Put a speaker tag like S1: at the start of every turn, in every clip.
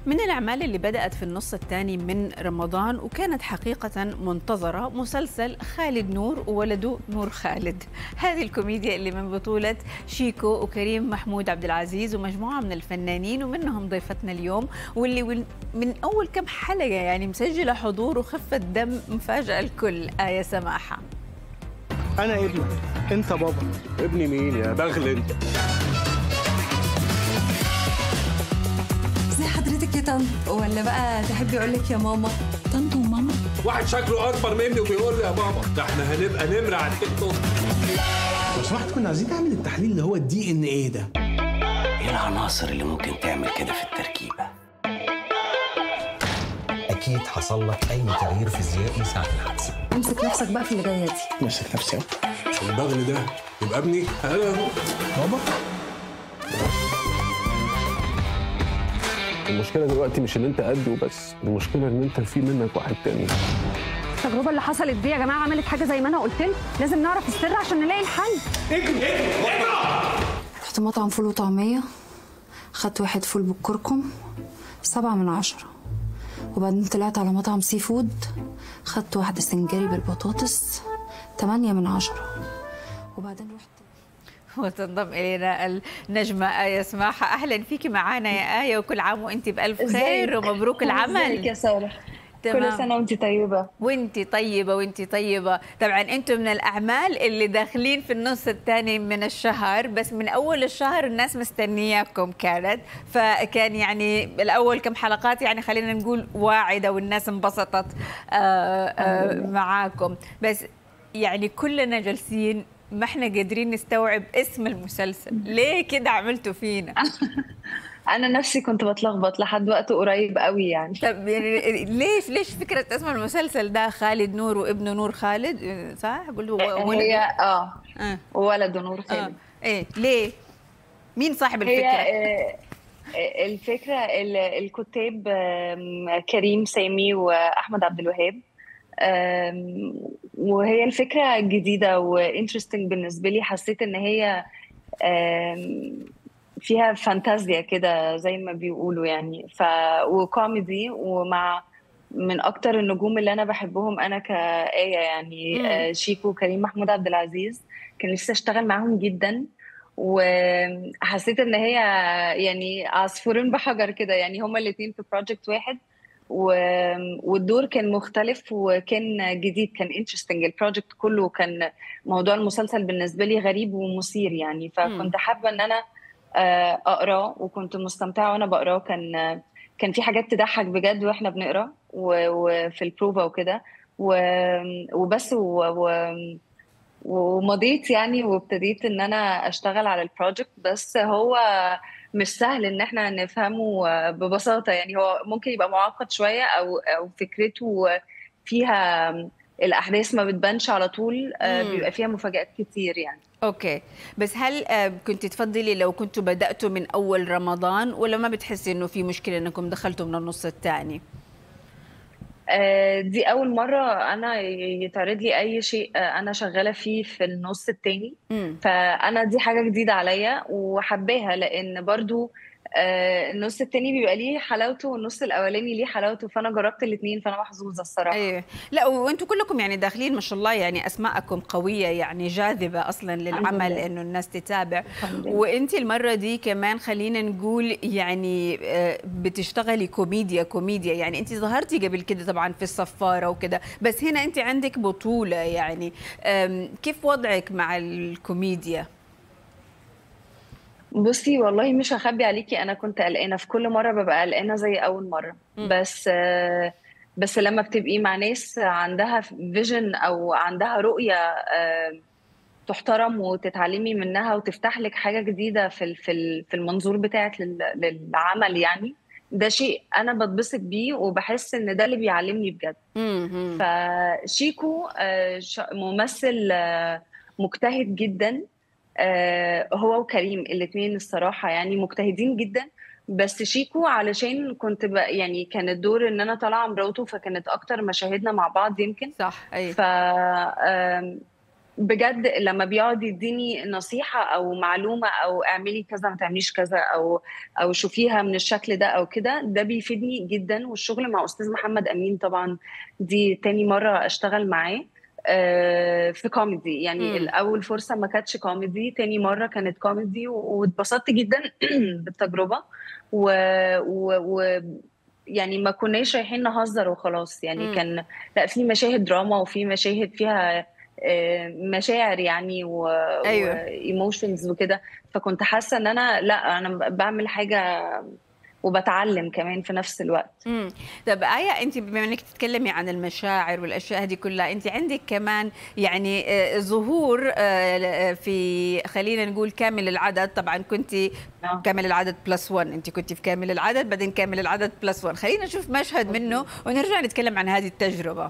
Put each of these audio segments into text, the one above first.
S1: من الأعمال اللي بدأت في النص الثاني من رمضان وكانت حقيقة منتظرة مسلسل خالد نور وولده نور خالد هذه الكوميديا اللي من بطولة شيكو وكريم محمود عبد العزيز ومجموعة من الفنانين ومنهم ضيفتنا اليوم واللي من أول كم حلقة يعني مسجلة حضور وخفة دم مفاجأة الكل آية سماحة
S2: أنا ابنك أنت بابا
S3: ابني مين يا بغل أنت
S4: زي حضرتك يا طنط ولا بقى تحبي اقول لك يا ماما
S5: طنط وماما
S3: واحد شكله اكبر مني وبيقول لي يا بابا ده احنا هنبقى نمره على التيك توك
S2: لو سمحت كنا عايزين نعمل التحليل اللي هو الدي ان ايه ده
S6: ايه العناصر اللي ممكن تعمل كده في التركيبه
S7: اكيد حصل لك اي تغيير فيزيائي ساعه الحادثه
S4: امسك نفسك بقى في اللي جايه دي
S2: ماسك نفسي
S3: عشان البغل ده يبقى ابني انا
S2: بابا
S3: المشكله دلوقتي مش ان انت قد وبس المشكله ان انت في منك واحد تاني
S8: التجربه اللي حصلت دي يا جماعه عملت حاجه زي ما انا قلت لك لازم نعرف السر عشان نلاقي الحل
S4: رحت مطعم فول وطعميه خدت واحد فول بالكركم سبعة من عشرة وبعدين طلعت على مطعم سي فود خدت واحدة سنجاري بالبطاطس تمانية من عشرة وبعدين رحت
S1: وتنضم الينا النجمه ايه سماحه اهلا فيكي معانا يا ايه وكل عام وانت بالف خير ومبروك العمل
S9: ازيك يا ساره كل سنه وانت طيبه
S1: وانت طيبه وانت طيبه طبعا انتم من الاعمال اللي داخلين في النص الثاني من الشهر بس من اول الشهر الناس مستنياكم كانت فكان يعني الاول كم حلقات يعني خلينا نقول واعده والناس انبسطت آآ آآ معاكم بس يعني كلنا جالسين ما احنا قادرين نستوعب اسم المسلسل ليه كده عملتوا فينا
S9: انا نفسي كنت بتلخبط لحد وقت قريب قوي يعني
S1: طب يعني ليش ليش فكره اسم المسلسل ده خالد نور وابنه نور خالد صح قلت
S9: هي اه, آه. وولده نور خالد آه.
S1: ايه ليه مين صاحب الفكره
S9: هي آه الفكره الكتاب كريم سامي واحمد عبد الوهاب وهي الفكره جديده وانترستنج بالنسبه لي حسيت ان هي فيها فانتازيا كده زي ما بيقولوا يعني ف وكوميدي ومع من اكتر النجوم اللي انا بحبهم انا كآية يعني مم. شيكو وكريم محمود عبد العزيز كان نفسي اشتغل معاهم جدا وحسيت ان هي يعني عصفورين بحجر كده يعني هما الاثنين في بروجكت واحد و... والدور كان مختلف وكان جديد كان انترستنج البروجكت كله كان موضوع المسلسل بالنسبه لي غريب ومثير يعني فكنت حابه ان انا اقراه وكنت مستمتعه وانا بقراه كان كان في حاجات تضحك بجد واحنا بنقرا وفي البروفا وكده وبس و... ومضيت يعني وابتديت ان انا اشتغل على البروجكت بس هو مش سهل ان احنا نفهمه ببساطه يعني هو ممكن يبقى معقد شويه او او فكرته فيها الاحداث ما بتبانش على طول بيبقى فيها مفاجات كتير يعني
S1: اوكي بس هل كنت تفضلي لو كنتوا بداتوا من اول رمضان ولا ما بتحسي انه في مشكله انكم دخلتوا من النص الثاني
S9: دي اول مره انا يتعرض لي اي شيء انا شغاله فيه في النص الثاني فانا دي حاجه جديده عليا وحباها لان برضو النص التاني بيبقى ليه حلاوته والنص الاولاني ليه حلاوته فانا جربت الاثنين فانا محظوظه الصراحه
S1: ايوه لا وانتم كلكم يعني داخلين ما شاء الله يعني اسماءكم قويه يعني جاذبه اصلا للعمل انه الناس تتابع وانت المره دي كمان خلينا نقول يعني بتشتغلي كوميديا كوميديا يعني انت ظهرتي قبل كده طبعا في الصفاره وكده بس هنا انت عندك بطوله يعني كيف وضعك مع الكوميديا
S9: بصي والله مش هخبي عليكي انا كنت قلقانه في كل مره ببقى قلقانه زي اول مره م. بس بس لما بتبقي مع ناس عندها فيجن او عندها رؤيه تحترم وتتعلمي منها وتفتح لك حاجه جديده في في في المنظور بتاعك للعمل يعني ده شيء انا بتبسط بيه وبحس ان ده اللي بيعلمني بجد فشيكو ممثل مجتهد جدا هو وكريم الاثنين الصراحه يعني مجتهدين جدا بس شيكو علشان كنت بقى يعني كان الدور ان انا طالعه مراته فكانت اكتر مشاهدنا مع بعض يمكن
S1: صح ايوه
S9: ف بجد لما بيقعد يديني نصيحة أو معلومة أو اعملي كذا ما تعمليش كذا أو أو شوفيها من الشكل ده أو كده ده بيفيدني جدا والشغل مع أستاذ محمد أمين طبعا دي تاني مرة أشتغل معاه آه، في كوميدي يعني
S1: مم.
S9: الأول فرصة ما كانتش كوميدي تاني مرة كانت كوميدي و- واتبسطت جدا بالتجربة و, و, و يعني ما كناش رايحين نهزر وخلاص يعني
S1: مم.
S9: كان لا في مشاهد دراما وفي مشاهد فيها آه، مشاعر يعني و
S1: أيوة.
S9: ايموشنز وكده فكنت حاسه ان انا لا انا بعمل حاجه وبتعلم كمان في نفس الوقت
S1: امم طب آية أنت بما أنك تتكلمي عن المشاعر والأشياء هذه كلها أنت عندك كمان يعني آه، ظهور آه، في خلينا نقول كامل العدد طبعا كنت
S9: آه.
S1: كامل العدد بلس 1 أنت كنت في كامل العدد بعدين كامل العدد بلس 1 خلينا نشوف مشهد منه ونرجع نتكلم عن هذه التجربة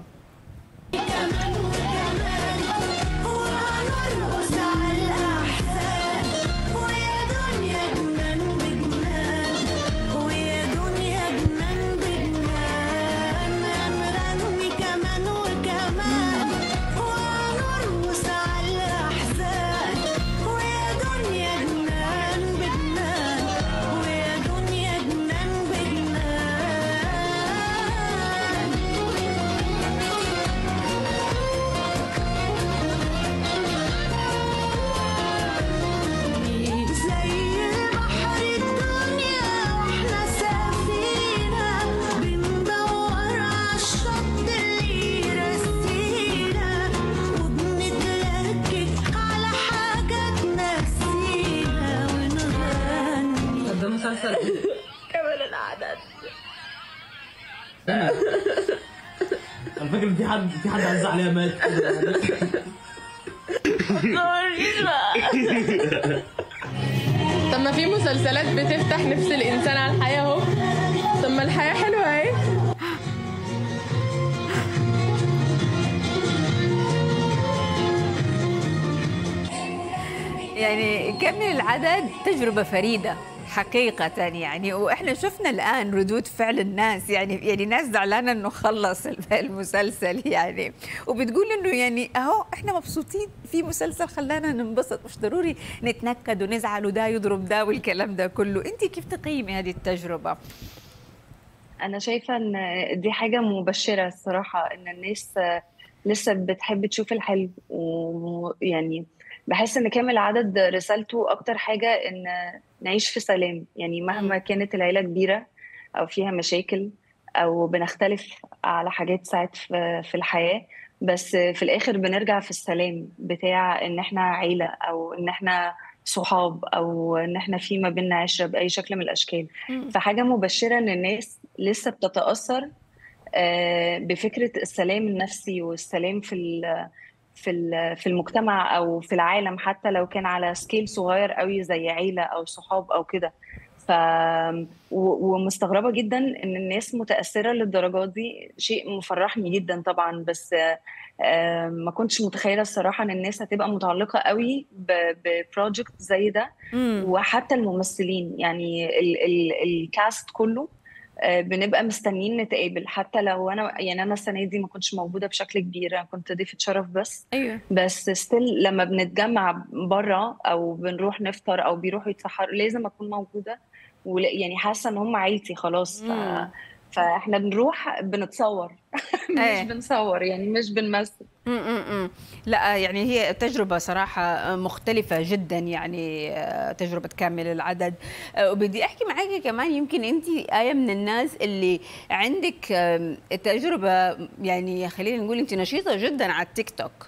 S5: ده مسلسل
S10: على فكره في حد في حد عز عليها مات
S5: طب ما في مسلسلات بتفتح نفس الانسان على الحياه اهو طب ما الحياه حلوه اهي
S1: يعني كامل العدد تجربة فريدة حقيقة يعني واحنا شفنا الان ردود فعل الناس يعني يعني ناس زعلانة انه خلص المسلسل يعني وبتقول انه يعني اهو احنا مبسوطين في مسلسل خلانا ننبسط مش ضروري نتنكد ونزعل وده يضرب ده والكلام ده كله انت كيف تقيمي هذه التجربة؟
S9: انا شايفه ان دي حاجه مبشره الصراحه ان الناس لسه بتحب تشوف الحلو ويعني بحس ان كامل العدد رسالته اكتر حاجه ان نعيش في سلام يعني مهما كانت العيله كبيره او فيها مشاكل او بنختلف على حاجات ساعات في في الحياه بس في الاخر بنرجع في السلام بتاع ان احنا عيله او ان احنا صحاب او ان احنا في ما بيننا عشره باي شكل من الاشكال فحاجه مبشره ان الناس لسه بتتاثر آه، بفكره السلام النفسي والسلام في ال- في ال- في المجتمع او في العالم حتى لو كان على سكيل صغير قوي زي عيله او صحاب او كده ف و- ومستغربه جدا ان الناس متاثره للدرجه دي شيء مفرحني جدا طبعا بس آه، ما كنتش متخيله الصراحه ان الناس هتبقى متعلقه قوي ببروجكت زي ده وحتى الممثلين يعني ال ال الكاست كله آه، بنبقى مستنيين نتقابل حتى لو انا يعني انا السنه دي ما كنتش موجوده بشكل كبير أنا كنت ضيفه شرف بس
S1: ايوه
S9: بس ستيل لما بنتجمع بره او بنروح نفطر او بيروحوا يتسحروا لازم اكون موجوده ول- يعني حاسه ان هم عيلتي خلاص ف...
S1: مم.
S9: فاحنا بنروح بنتصور
S1: إيه.
S9: مش بنصور يعني مش بنمثل
S1: امم لا يعني هي تجربة صراحة مختلفة جدا يعني آه، تجربة كامل العدد آه، وبدي أحكي معاكي كمان يمكن أنت آية من الناس اللي عندك آم، تجربة يعني خلينا نقول أنت نشيطة جدا على التيك توك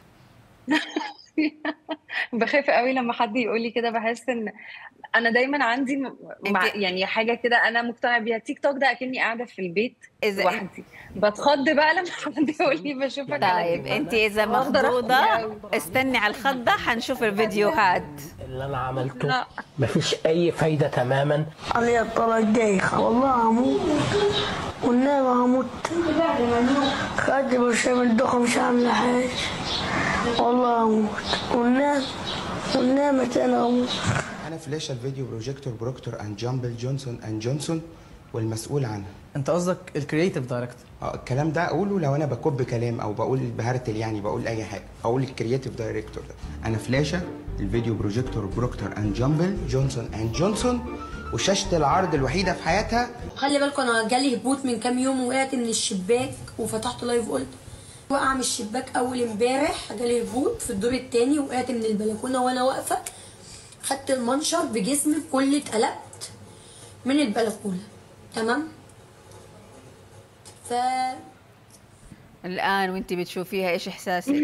S9: بخاف قوي لما حد يقول لي كده بحس ان انا دايما عندي م- مع يعني حاجه كده انا مقتنعه بيها تيك توك ده اكني قاعده في البيت
S1: إذا-
S9: لوحدي بتخض بقى لما حد يقول لي بشوفك على
S1: طيب
S9: تيك توك.
S1: أنت إذا
S9: بقدر أخض
S1: مخضوضة
S9: أوي.
S1: استني على الخضة حنشوف الفيديوهات
S6: اللي انا عملته
S9: لا.
S6: مفيش اي فايده تماما
S11: علي الطلاق دايخة والله هموت والنبي هموت خدت برشام الدخة مش عاملة حاجة والله هموت والنبي والنبي أنا هموت
S12: أنا فلاش الفيديو بروجيكتور بروكتور أند جامبل جونسون أند جونسون والمسؤول عنها
S10: انت قصدك الكرييتيف دايركتور
S2: اه الكلام ده اقوله لو انا بكب كلام او بقول بهرتل يعني بقول اي حاجه اقول الكرييتيف دايركتور ده انا فلاشه الفيديو بروجيكتور بروكتور اند جامبل جونسون اند جونسون وشاشه العرض الوحيده في حياتها
S11: خلي بالكم انا جالي هبوط من كام يوم وقعت من الشباك وفتحت لايف قلت وقع من الشباك اول امبارح جالي هبوط في الدور التاني وقعت من البلكونه وانا واقفه خدت المنشر بجسمي كله اتقلبت من البلكونه تمام ف
S1: الان وانت بتشوفيها ايش احساسك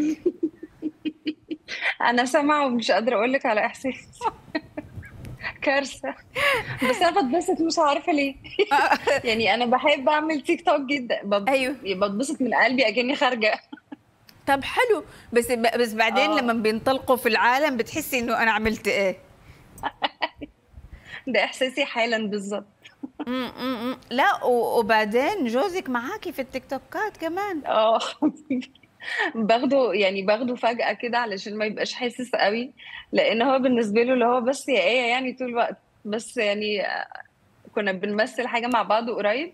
S9: انا سامعه ومش قادره اقول لك على احساسي كارثه بس انا بتبسط مش عارفه ليه يعني انا بحب اعمل تيك توك جدا بب...
S1: ايوه
S9: بتبسط من قلبي اكني خارجه
S1: طب حلو بس بس بعدين
S9: آه.
S1: لما بينطلقوا في العالم بتحسي انه انا عملت ايه
S9: ده احساسي حالا بالظبط
S1: م- م- م. لا و- وبعدين جوزك معاكي في التيك توكات كمان
S9: اه باخده يعني باخده فجأة كده علشان ما يبقاش حاسس قوي لأن هو بالنسبة له اللي هو بس يا إيه يعني طول الوقت بس يعني كنا بنمثل حاجة مع بعض قريب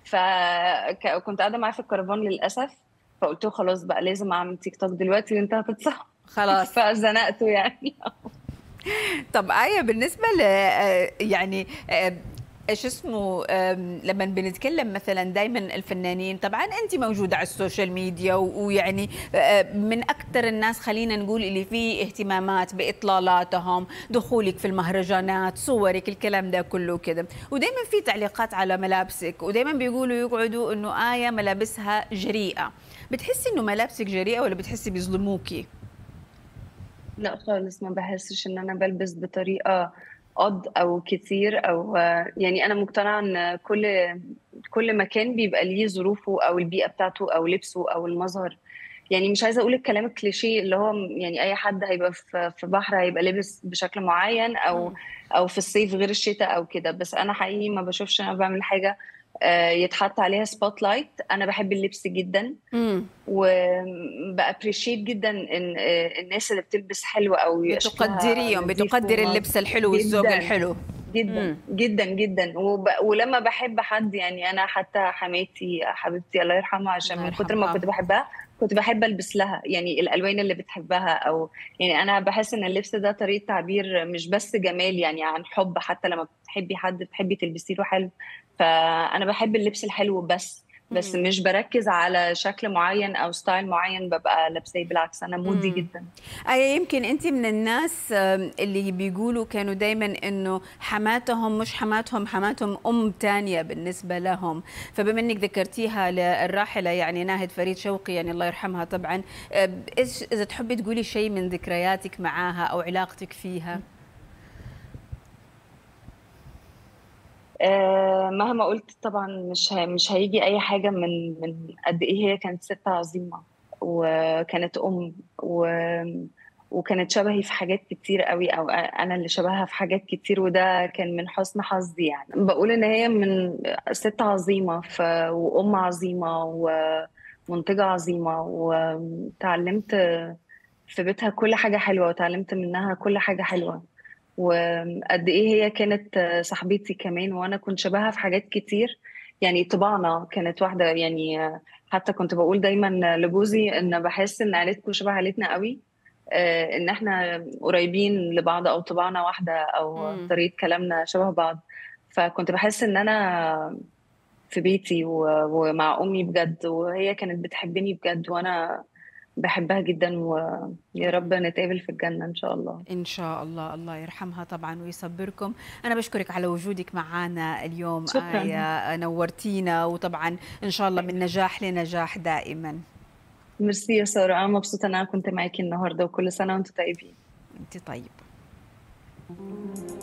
S9: فكنت قاعدة معاه في الكرفان للأسف فقلت له خلاص بقى لازم أعمل تيك توك دلوقتي وأنت هتتصور
S1: خلاص
S9: فزنقته يعني
S1: طب آية بالنسبة ل آه، يعني آه، ايش اسمه آم، لما بنتكلم مثلا دائما الفنانين طبعا انت موجوده على السوشيال ميديا و- ويعني آه، من اكثر الناس خلينا نقول اللي فيه اهتمامات باطلالاتهم دخولك في المهرجانات صورك الكلام ده كله كده ودائما في تعليقات على ملابسك ودائما بيقولوا يقعدوا انه آية ملابسها جريئه بتحسي انه ملابسك جريئه ولا بتحسي بيظلموكي
S9: لا خالص ما بحسش ان انا بلبس بطريقه قد او كتير او يعني انا مقتنعه ان كل كل مكان بيبقى ليه ظروفه او البيئه بتاعته او لبسه او المظهر يعني مش عايزه اقول الكلام الكليشيه اللي هو يعني اي حد هيبقى في في بحر هيبقى لابس بشكل معين او او في الصيف غير الشتاء او كده بس انا حقيقي ما بشوفش انا بعمل حاجه آه، يتحط عليها سبوت لايت انا بحب اللبس جدا
S1: امم
S9: وبابريشيت جدا ان آه، الناس اللي بتلبس حلو او شكلها
S1: بتقدريهم
S9: نظيف
S1: بتقدر
S9: وما-
S1: اللبس الحلو والذوق
S9: جداً.
S1: الحلو
S9: جدا
S1: مم.
S9: جدا جدا وب... ولما بحب حد يعني انا حتى حماتي حبيبتي الله يرحمها عشان
S1: الله
S9: من كتر ما
S1: يرحمها.
S9: كنت بحبها كنت بحب البس لها يعني الالوان اللي بتحبها او يعني انا بحس ان اللبس ده طريقه تعبير مش بس جمال يعني عن حب حتى لما بتحبي حد بتحبي تلبسي له حلو فانا بحب اللبس الحلو بس بس
S1: مم.
S9: مش بركز على شكل معين او ستايل معين ببقى لابساه بالعكس انا مودي
S1: مم.
S9: جدا
S1: آية يمكن أنت من الناس آم، اللي بيقولوا كانوا دايما إنه حماتهم مش حماتهم حماتهم أم تانية بالنسبة لهم فبما إنك ذكرتيها للراحلة يعني ناهد فريد شوقي يعني الله يرحمها طبعا آه، إيش إذا تحبي تقولي شيء من ذكرياتك معاها أو علاقتك فيها
S9: آه، مهما قلت طبعا مش ه- مش هيجي اي حاجه من من قد ايه هي كانت ست عظيمه وكانت ام و وكانت شبهي في حاجات كتير قوي او انا اللي شبهها في حاجات كتير وده كان من حسن حظي يعني بقول ان هي من ست عظيمه ف... وام عظيمه ومنتجه عظيمه وتعلمت في بيتها كل حاجه حلوه وتعلمت منها كل حاجه حلوه وقد ايه هي كانت صاحبتي كمان وانا كنت شبهها في حاجات كتير يعني طباعنا كانت واحده يعني حتى كنت بقول دايما لجوزي ان بحس ان عيلتكم شبه عيلتنا قوي آه، ان احنا قريبين لبعض او طباعنا واحده او
S1: مم.
S9: طريقه كلامنا شبه بعض فكنت بحس ان انا في بيتي و- ومع امي بجد وهي كانت بتحبني بجد وانا بحبها جدا ويا رب نتقابل في الجنه ان شاء الله
S1: إن شاء الله الله يرحمها طبعا ويصبركم أنا بشكرك على وجودك معنا اليوم
S9: شكراً.
S1: آية نورتينا وطبعا إن شاء الله من نجاح لنجاح دائما
S9: ميرسي يا ساره انا مبسوطه ان انا كنت معاكي النهارده وكل سنه وانتم طيبين
S1: أنت طيب